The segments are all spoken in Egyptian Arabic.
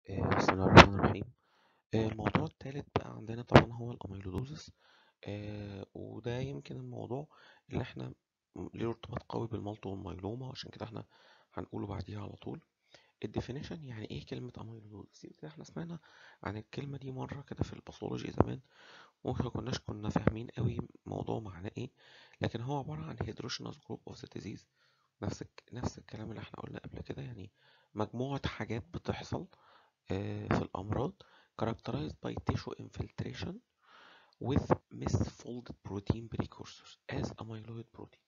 آه، بسم الله الرحمن الرحيم آه، الموضوع الثالث بقى عندنا طبعا هو الأميلودوزس آه، وده يمكن الموضوع اللي احنا م- ليه ارتباط قوي بالمالتو والميلوما عشان كده احنا هنقوله بعديها على طول الديفينيشن يعني ايه كلمة اميلودوزس يمكن احنا سمعنا عن الكلمة دي مرة كده في الباثولوجي زمان وما كناش كنا فاهمين قوي موضوع معناه ايه لكن هو عبارة عن heterogeneous group of the disease نفس الك... نفس الكلام اللي احنا قلنا قبل كده يعني مجموعة حاجات بتحصل آه، في الأمراض characterized by tissue infiltration with misfolded protein precursors as amyloid protein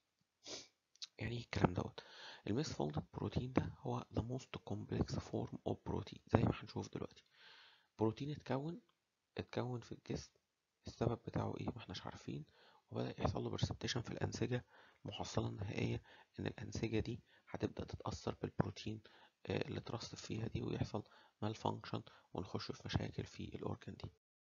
يعني ايه الكلام دوت المسفولدد بروتين ده هو the most complex form of protein زي ما هنشوف دلوقتي بروتين اتكون اتكون في الجسم السبب بتاعه ايه ما احناش عارفين وبدأ يحصل له برسبتيشن في الأنسجة المحصلة النهائية إن الأنسجة دي هتبدأ تتأثر بالبروتين آه، اللي اترصف فيها دي ويحصل malfunction ونخش في مشاكل في الأورجان دي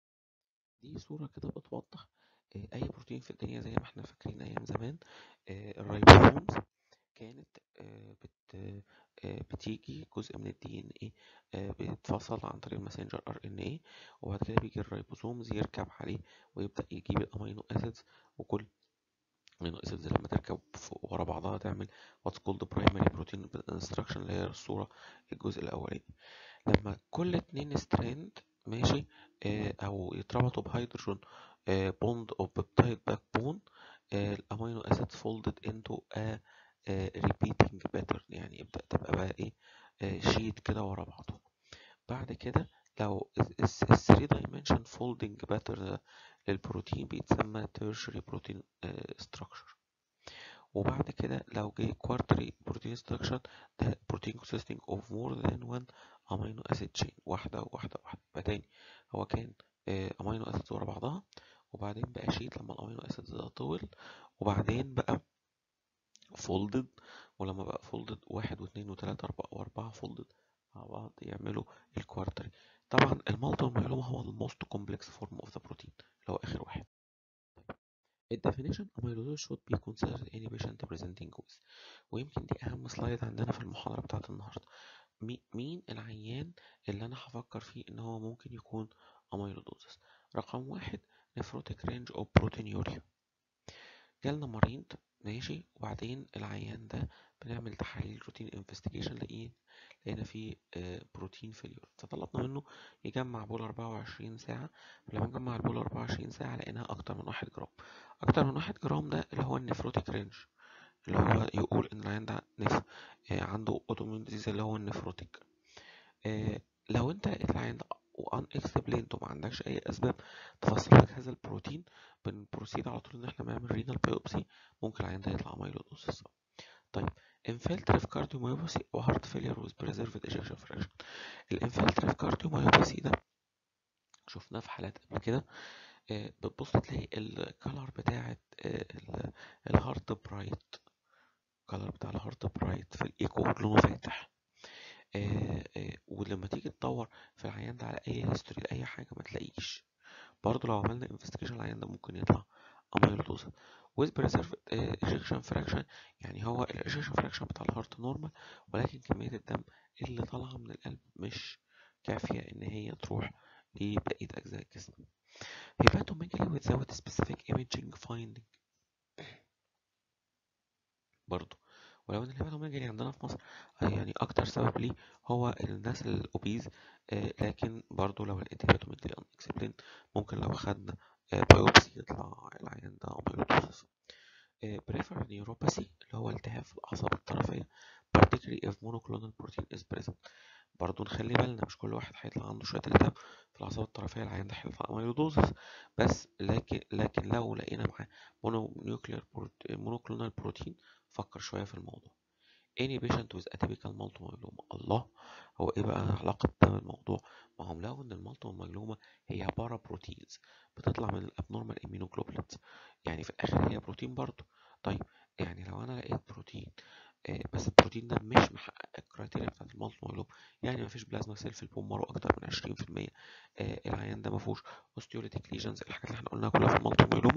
دي صورة كده بتوضح آه، أي بروتين في الدنيا زي ما احنا فاكرين أيام زمان آه، الريبوسومز كانت آه، بت آه، بتيجي جزء من الدي ان ايه بيتفصل عن طريق الماسنجر ار ان ايه وبعد كده بيجي الريبوسومز يركب عليه ويبدأ يجيب الامينو اسيدز وكل امينو اسيدز لما تركب فوق ورا بعضها تعمل واتس كولد برايمري بروتين انستراكشن اللي هي الصورة الجزء الاولاني لما كل اتنين ستراند ماشي آه، او يتربطوا بهيدروجين بوند او بيبتايد باك بون الامينو اسيد فولدد انتو ا ريبيتنج باترن يعني يبدأ تبقى بقى ايه شيت كده ورا بعضه بعد كده لو ال 3 dimension folding pattern للبروتين بيتسمى tertiary protein آه، structure وبعد كده لو جه quarterly protein structure ده protein consisting of more than one amino acid chain واحدة واحدة واحدة يبقى تاني هو كان امينو اسيدز ورا بعضها وبعدين بقى شيت لما الامينو اسيدز ده طول وبعدين بقى فولدد ولما بقى فولدد واحد واثنين وثلاثة أربعة وأربعة فولدد مع بعض يعملوا الكوارتري طبعا المالتو مايلوما هو الموست كومبلكس فورم اوف ذا بروتين اللي هو آخر واحد الديفينيشن amyloidosis should be considered any patient presenting with ويمكن دي أهم سلايد عندنا في المحاضرة بتاعت النهاردة مي- مين العيان اللي أنا هفكر فيه إن هو ممكن يكون amyloidosis رقم واحد nephrotic range of proteinuria جالنا مريض ماشي وبعدين العيان ده بنعمل تحاليل روتين انفستيجيشن لقينا لقينا فيه آه، بروتين في اليورين فطلبنا منه يجمع بول 24 ساعة لما جمع البول 24 ساعة لقيناها أكتر من 1 جرام أكتر من 1 جرام ده اللي هو النفروتيك رينج اللي هو يقول إن العيان ده نف... آه، عنده أوتوميون ديزيز اللي هو النفروتيك آه، لو انت العيان ده وان اكسبليند وما عندكش اي اسباب تفسر لك هذا البروتين بنبروسيد على طول ان احنا نعمل رينال بايوبسي ممكن العيان ده يطلع مايلودوسس طيب انفلتريف كارديوميوباثي وهارت فيلير ويز بريزرفد ايجكشن فراكشن الانفلتريف كارديوميوباثي ده شفناه في حالات قبل كده آه، بتبص تلاقي الكالر بتاعت آه، ال- الهارت برايت الكالر بتاع الهارت برايت في الايكو لونه فاتح آه، آه، ولما تيجي تدور في العيان ده على اي هيستوري لاي حاجه ما تلاقيش برضه لو عملنا انفستيجيشن العيان ده ممكن يطلع اميلودوزا with preserved آه، ejection fraction يعني هو الايجكشن فراكشن بتاع الهارت نورمال ولكن كميه الدم اللي طالعه من القلب مش كافيه ان هي تروح لبقيه اجزاء الجسم hepatomegaly without specific imaging finding برضه ولو ان الهيباتوميجالي عندنا في مصر آه، يعني اكتر سبب ليه هو الناس الاوبيز آه، لكن برضه لو لقيت هيباتوميجالي ان اكسبلين ممكن لو خدنا بايوبسي يطلع العيان ده اميلودوسيس بريفر نيوروباثي اللي هو التهاب في الاعصاب الطرفيه particularly if monoclonal protein is present برضه نخلي بالنا مش كل واحد هيطلع عنده شويه التهاب في الاعصاب الطرفيه العيان ده هيطلع اميلودوسيس لكن لكن لكن لو لقينا معاه مونو نيوكلير مونوكلونال بروتين فكر شويه في الموضوع any patient with atypical multiple myeloma الله هو ايه بقى علاقة ده بالموضوع ما هم لقوا ان المالتيبل مايلوما هي عبارة بروتينز بتطلع من الابنورمال immunoglobulins يعني في الاخر هي بروتين برضه طيب يعني لو انا لقيت بروتين آه، بس البروتين ده مش محقق الكرايتيريا بتاعت المالتيبل مايلوما يعني ما فيش بلازما سيل في البون مارو اكتر من 20% آه، العيان ده ما فيهوش osteolytic ليجنز الحاجات اللي احنا قلناها كلها في المالتيبل مايلوما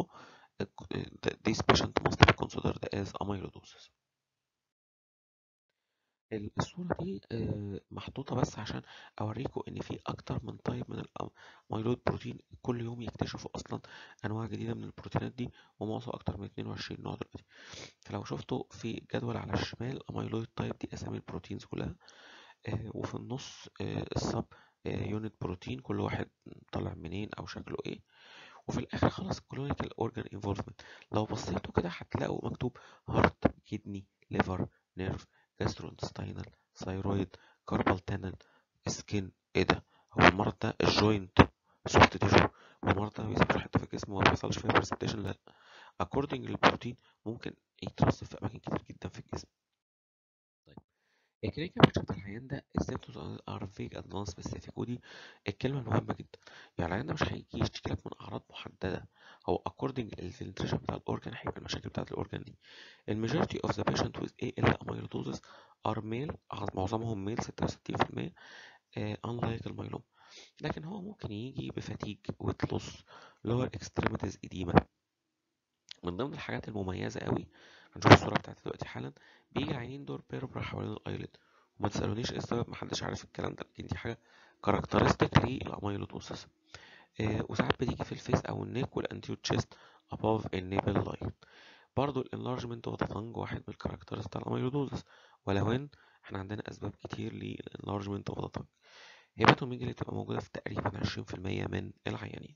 this patient must be considered as amyloidosis ال- الصورة دي آه، محطوطة بس عشان أوريكم إن في أكتر من طيب من الأميلويد بروتين كل يوم يكتشفوا أصلا أنواع جديدة من البروتينات دي وهم وصلوا أكتر من 22 نوع دلوقتي فلو شفتوا في جدول على الشمال الأميلويد تايب دي أسامي البروتينز كلها آه، وفي النص آه، السب يونت بروتين كل واحد طالع منين أو شكله إيه وفي الآخر خلاص كلونيكال أورجان انفولفمنت لو بصيتوا كده هتلاقوا مكتوب هارت كيدني ليفر نيرف جاسترونتستينال ثايرويد كاربال تانل سكين ايه ده هو المرض ده الجوينت سوفت تيشو هو المرض ده ما بيسيبش حته في الجسم وما بيحصلش فيها برسبتيشن لا according للبروتين ممكن يترصف في اماكن كتير جدا في الجسم طيب الكلينيكال بيكتشر بتاع العيان ده السيمتومز ار فيج اند نون سبيسيفيك ودي الكلمه المهمه جدا يعني العيان ده مش هيجي يشتكي لك من اعراض محدده هو according للفلتريشن بتاع الاورجان هيبقى المشاكل بتاعت الاورجان دي الماجورتي اوف ذا بيشنت with AL amyloidosis are male معظمهم ميل 66% آه، unlike الميلوم لكن هو ممكن يجي بفاتيج with loss lower extremities edema من ضمن الحاجات المميزة قوي هنشوف الصورة بتاعتها دلوقتي حالا بيجي العينين دول بيربرا حوالين الايلid وما تسألونيش ايه السبب محدش عارف الكلام ده لكن دي حاجة كاركترستيك للاميلودوسس آه وساعات بتيجي في الفيس او النيك والانتيو تشيست above النيبل لاين برضو الانلارجمنت اوف ذا تانج واحد من الكاركترز بتاع الاميلودوزس ولو ان احنا عندنا اسباب كتير للانلارجمنت اوف ذا تانج هيباتوميجالي تبقى موجودة في تقريبا 20% من العيانين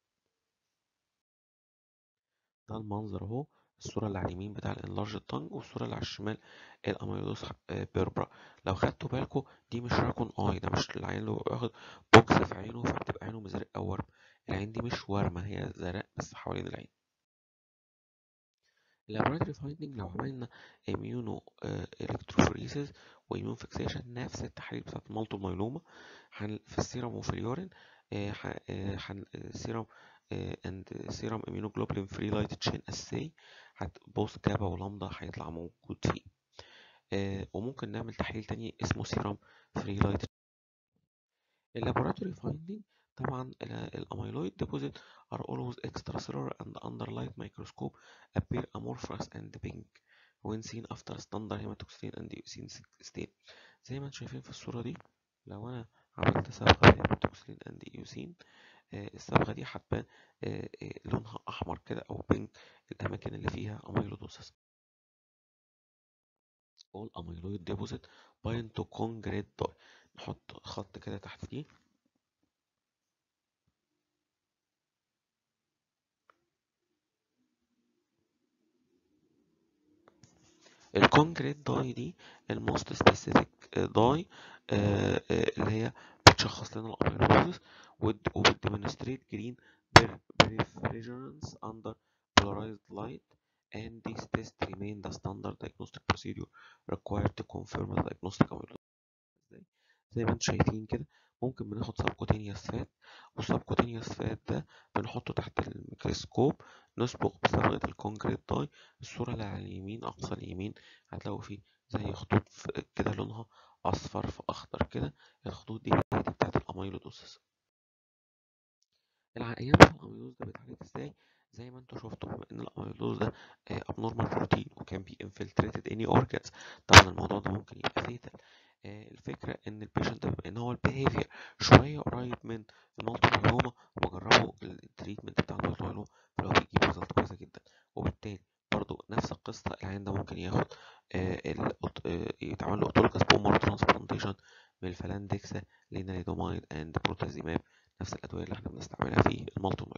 ده المنظر اهو الصورة اللي على اليمين بتاع الانلارج تانج والصورة اللي على الشمال الاميلودوس بيربرا لو خدتوا بالكم دي مش راكون اي ده مش العين اللي واخد بوكس في عينه فبتبقى عينه مزرق او ورم العين دي مش ورمة هي زرق بس حوالين العين اللابوراتوري فايندنج لو عملنا اميونو الكتروفوريسيس واميون فيكسيشن نفس التحاليل بتاعت المالتو مايلوما في السيرم وفي اليورين السيرم اند سيرم اميونوجلوبولين فري لايت تشين اساي بوث كابا ولامدا هيطلع موجود فيه وممكن نعمل تحليل تاني اسمه سيرم فري لايت اللابوراتوري فايندنج طبعا الاميلويد deposit are always extracellular and under light microscope appear amorphous and pink when seen after standard hematoxylin and eosin stain زي ما انتم شايفين في الصورة دي لو انا عملت صبغة هيماتوكسلين and eosin آه الصبغة دي هتبان آه آه لونها احمر كده او بينك الاماكن اللي فيها اميلودوسس all amyloid deposit bind to concrete dye نحط خط كده تحت دي الكونكريت داي دي الموست سبيسيفيك داي اللي هي بتشخص لنا الاميلوزس وبتديمونستريت جرين بريفريجرانس اندر polarized light and this test remain the standard diagnostic procedure required to confirm the diagnostic amyloidosis ازاي زي ما انتم شايفين كده ممكن بناخد سبكوتينيوس فات والسبكوتينيوس فات ده بنحطه تحت الميكروسكوب نصبغ بصبغة الكونكريت داي الصورة اللي على اليمين أقصى اليمين هتلاقوا فيه زي خطوط كده لونها أصفر في أخضر كده الخطوط دي هي دي بتاعت الأميلودوسس العيان بتاع الأميلوز ده بيتعالج ازاي زي ما انتوا شفتوا بما ان الاميلوز ده abnormal بروتين وكان بي infiltrated any organs طبعا الموضوع ده ممكن يبقى فيتال الفكرة ان البيشنت بما ان هو البيهيفير شوية قريب من المالتي مايلوما وجربوا التريتمنت بتاع المالتي مايلوما فلو بيجيب ريزلت كويسة جدا وبالتالي برضو نفس القصة العيان ده ممكن ياخد يتعمل له اوتولوجاس بومر ترانسبلانتيشن من الفلاندكسا ليناليدومايد اند بروتازيماب نفس الادوية اللي احنا بنستعملها في المالتي